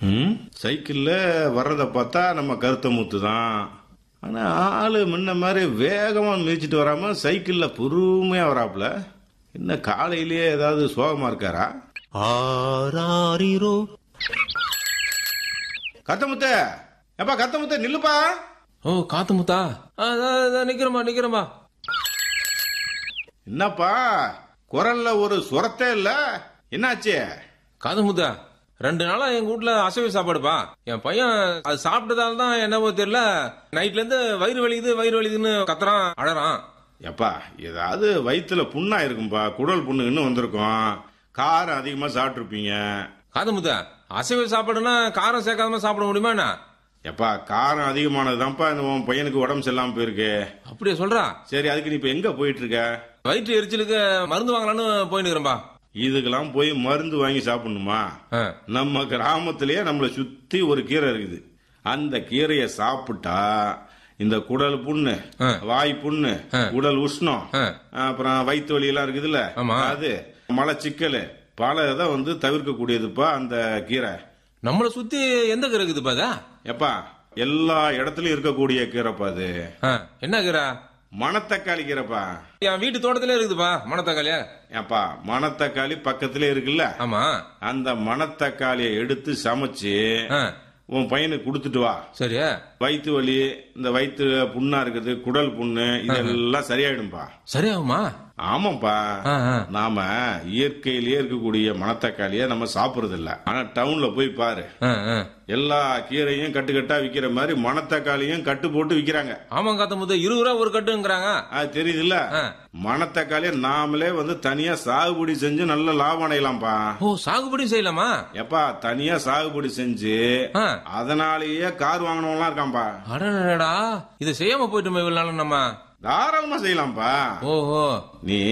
ம் சைக்கிள்ல வர்றத பார்த்தா நம்ம கருத்த முத்து தான் ஆனா ஆளு முன்ன மாதிரி வேகமா மிதிச்சிட்டு வராம சைக்கிள்ல பொறுமையா வராப்புல என்ன காலையிலேயே ஏதாவது சோகமா இருக்காரா ஆராரிரோ கத்தமுத்த எப்பா கத்தமுத்த நில்லுப்பா ஓ காத்து முத்தா ஆ, இதோ, இதோ, நிக்கிறேம்மா நிக்கிறேம்மா என்னப்பா குரல்ல ஒரு சுரத்தே இல்ல என்னாச்சு காது முத்தா ரெண்டு நாளா எங்க வீட்ல அசைவ சாப்பாடுப்பா என் பையன் அது சாப்பிட்டதால தான் என்னவோ தெரியல நைட்ல இருந்து வயிறு வலிக்குது வயிறு வலிக்குதுன்னு கத்துறான் அழறான் எப்பா ஏதாவது வயித்துல புண்ணா இருக்கும்பா குடல் புண்ணுன்னு வந்திருக்கும் காரம் அதிகமா சாப்பிட்டுருப்பீங்க காது முத்தா அசைவ சாப்பாடுனா காரம் சேர்க்காம சாப்பிட முடியுமா என்ன எப்பா காரம் அதிகமானதுதான்ப்பா இந்த உன் பையனுக்கு உடம்பு சரியில்லாம போயிருக்கு அப்படியே சொல்றா சரி அதுக்கு நீ இப்ப எங்க போயிட்டு இருக்க வயிற்று எரிச்சலுக்கு மருந்து வாங்கலான்னு போயினுக்கிறேன்பா இதுக்கெல்லாம் போய் மருந்து வாங்கி சாப்பிடணுமா ஆ, நம்ம கிராமத்திலேயே நம்மளை சுத்தி ஒரு கீரை இருக்குது அந்த கீரையை சாப்பிட்டா இந்த குடல் புண்ணு ஆ. வாய் புண்ணு உடல் உஷ்ணம் ஆ. அப்புறம் வயிற்று வலி எல்லாம் இருக்குதுல்ல ஆமா. அது மலச்சிக்கல் பல இதை வந்து தவிர்க்கக்கூடியதுப்பா அந்த கீரை நம்மள சுத்தி எந்த கீரை இருக்குதுப்பா அதா எப்பா எல்லா இடத்துலயும் இருக்கக்கூடிய கீரைப்பா அது ஆ, என்ன கீரை மணத்தக்காளி கீரைப்பா என் வீட்டு தோட்டத்திலே இருக்குதுப்பா மணத்தக்காளியா ஏப்பா மணத்தக்காளி பக்கத்திலே இருக்குல்ல ஆமா அந்த மணத்தக்காளியை எடுத்து சமைச்சு ஆ, உன் பையனுக்கு கொடுத்துட்டு வா சரி வயிற்று வலி இந்த வயிற்று புண்ணா இருக்குது குடல் புண்ணு இதெல்லாம் சரியாயிடும்பா சரியாகுமா ஆமாப்பா ஆ, ஆ. நாம இயற்கையிலேயே இருக்கக்கூடிய மணத்தக்காளிய நம்ம சாப்பிடுறது இல்ல ஆனா டவுன்ல போய் பாரு ஆ, ஆ. எல்லா கீரையும் கட்டு கட்டா விக்கிற மாதிரி மணத்தக்காளியும் கட்டு போட்டு விக்கிறாங்க ஆமாம் காத்த முத்து இருபது ரூபா ஒரு கட்டுங்கிறாங்க அது தெரியுதுல்ல ஆ. மணத்தக்காளிய நாமளே வந்து தனியா சாகுபடி செஞ்சு நல்ல லாபம் அடையலாம்ப்பா ஓ சாகுபடி செய்யலாமா எப்பா தனியா சாகுபடி செஞ்சு ஆ. அதனாலேயே கார் வாங்கினவங்களாம் இருக்காம்பா அடடா இதை செய்யாம போயிட்டோமே இவ்வளவு நாளும் நம்ம தாராளமா செய்யலாம்ப்பா ஓஹோ நீ